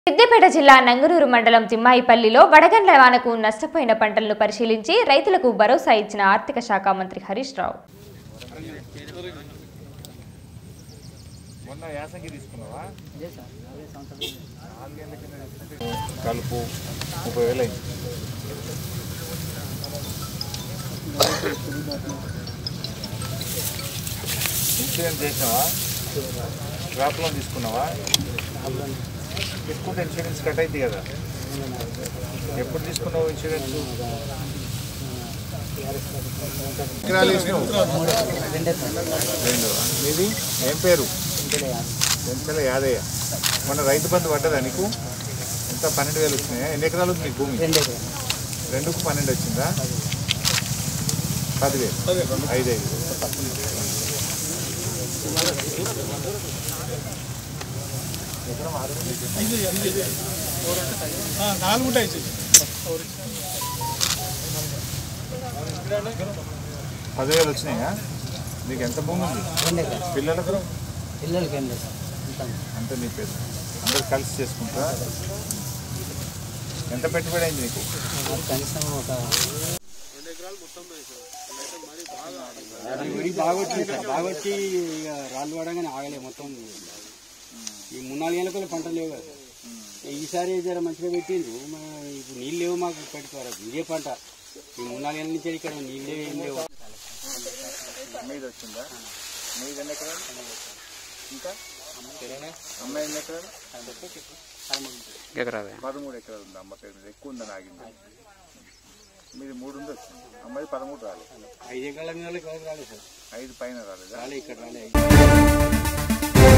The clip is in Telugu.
సిద్దిపేట జిల్లా నంగునూరు మండలం తిమ్మాయిపల్లిలో వడగండ్ల వానకు నష్టపోయిన పంటలను పరిశీలించి రైతులకు భరోసా ఇచ్చిన ఆర్థిక శాఖ మంత్రి హరీష్ రావు మొన్న యాసంగి తీసుకున్నావా నాలుగేళ్ల కింద తీసుకుంటే కలుపు ముప్పై వేలు అయింది ఇన్సూరెన్స్ చేసినావా క్రాప్ లోన్ తీసుకున్నావా తీసుకుంటే ఇన్సూరెన్స్ కట్ అయింది కదా ఎప్పుడు తీసుకున్నావు ఇన్సూరెన్స్ ఎకరాలు వేసినావు రెండు మీది ఏం పేరు వెంకల యాదయ్య మొన్న రైతు బంధు పడ్డదా నీకు ఎంత పన్నెండు వేలు వచ్చినాయా ఎన్ని ఎకరాలు ఉంది మీకు భూమి రెండుకు పన్నెండు వచ్చిందా పదివేలు ఐదు ఐదు నాలుగు ఉంటాయి పదివేలు వచ్చినాయా నీకు ఎంత భూమి ఉంది పిల్లలకు పిల్లలకి ఏం లేదు సార్ ఉంటాం అంత నీ పేరు అందరు కలిసి చేసుకుంటా ఎంత పెట్టుబడి అయింది నీకు మాకు కనీసం ఒక వరి బాగా వచ్చింది సార్ బాగా వచ్చి ఇక రాళ్ళు పడగానే ఆగలే మొత్తం ఈ మూడు నాలుగు ఏళ్ళ పంట లేవు కదా సార్. ఈసారి జర మంచిగా పెట్టిండ్రు మా- ఇప్పుడు నీళ్ళు లేవు మాకు పెట్టుకోరు ఇదే పంట ఈ మూడు నాలుగు ఏళ్ళ నుంచి ఇక్కడ నీళ్ళు లేవు ఏం లేవు మీది వచ్చిందా మీది ఎన్ని ఎకరాలు ఇంకా అమ్మాయి ఎన్ని ఎకరాలు పదమూడు ఎకరాలు ఉంది అమ్మ పేరు మీద ఎక్కువ ఉందని ఆగింది మీది మూడు ఉంది వచ్చింది అమ్మాయి పదమూడు రాలేదు ఐదు ఎకరాల మీద వాళ్ళకి ఎవరికి రాలేదు సార్ ఐదు పైన రాలేదా రాలే ఇక్కడ రాలే